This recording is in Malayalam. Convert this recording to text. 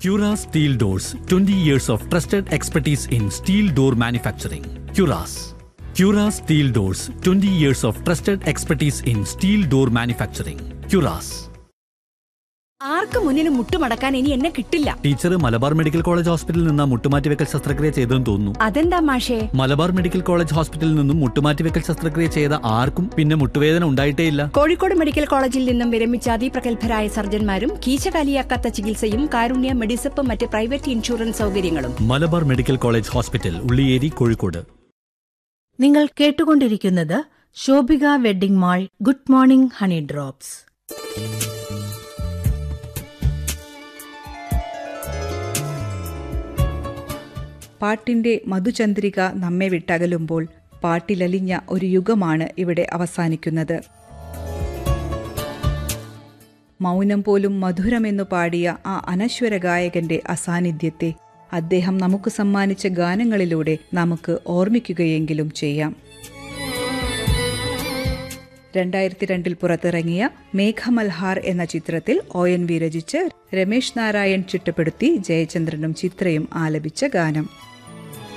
Cura Steel Doors 20 years of trusted expertise in steel door manufacturing. Curas. Cura Steel Doors 20 years of trusted expertise in steel door manufacturing. Curas. ആർക്ക് മുന്നിന് മുട്ടുമടക്കാൻ ഇനി എന്നെ കിട്ടില്ല ടീച്ചർ മലബാർ മെഡിക്കൽ കോളേജ് ഹോസ്പിറ്റലിൽ നിന്ന് മുട്ടുമാറ്റിവെക്കൽ ശസ്ത്രക്രിയ ചെയ്തെന്ന് തോന്നുന്നു അതെന്താ മാഷേ മലബാർ മെഡിക്കൽ കോളേജ് ഹോസ്പിറ്റലിൽ നിന്നും മുട്ടുമാറ്റിവെക്കൽ ശസ്ത്രക്രിയ ചെയ്ത ആർക്കും പിന്നെ മുട്ടുവേദന ഉണ്ടായിട്ടേയില്ല കോഴിക്കോട് മെഡിക്കൽ കോളേജിൽ നിന്നും വിരമിച്ച അതിപ്രഗത്ഭരായ സർജന്മാരും കീശകാലിയാക്കാത്ത ചികിത്സയും കാരുണ്യ മെഡിസപ്പ് മറ്റ് പ്രൈവറ്റ് ഇൻഷുറൻസ് സൗകര്യങ്ങളും Malabar medical college hospital Ulliyeri Kozhikode നിങ്ങൾ കേട്ടുകൊണ്ടിരിക്കുന്നത് Shobhika wedding mall good morning honey drops പാട്ടിന്റെ മധുചന്ദ്രിക നമ്മെ വിട്ടകലുമ്പോൾ പാട്ടിലലിഞ്ഞ ഒരു യുഗമാണ് ഇവിടെ അവസാനിക്കുന്നത് മൗനം പോലും മധുരമെന്നു പാടിയ ആ അനശ്വര ഗായകന്റെ അസാന്നിധ്യത്തെ അദ്ദേഹം നമുക്ക് സമ്മാനിച്ച ഗാനങ്ങളിലൂടെ നമുക്ക് ഓർമ്മിക്കുകയെങ്കിലും ചെയ്യാം രണ്ടായിരത്തി രണ്ടിൽ പുറത്തിറങ്ങിയ മേഘമൽഹാർ എന്ന ചിത്രത്തിൽ ഒ എൻ വി രചിച്ച് രമേശ് നാരായൺ ചിട്ടപ്പെടുത്തി ജയചന്ദ്രനും ചിത്രയും ആലപിച്ച ഗാനം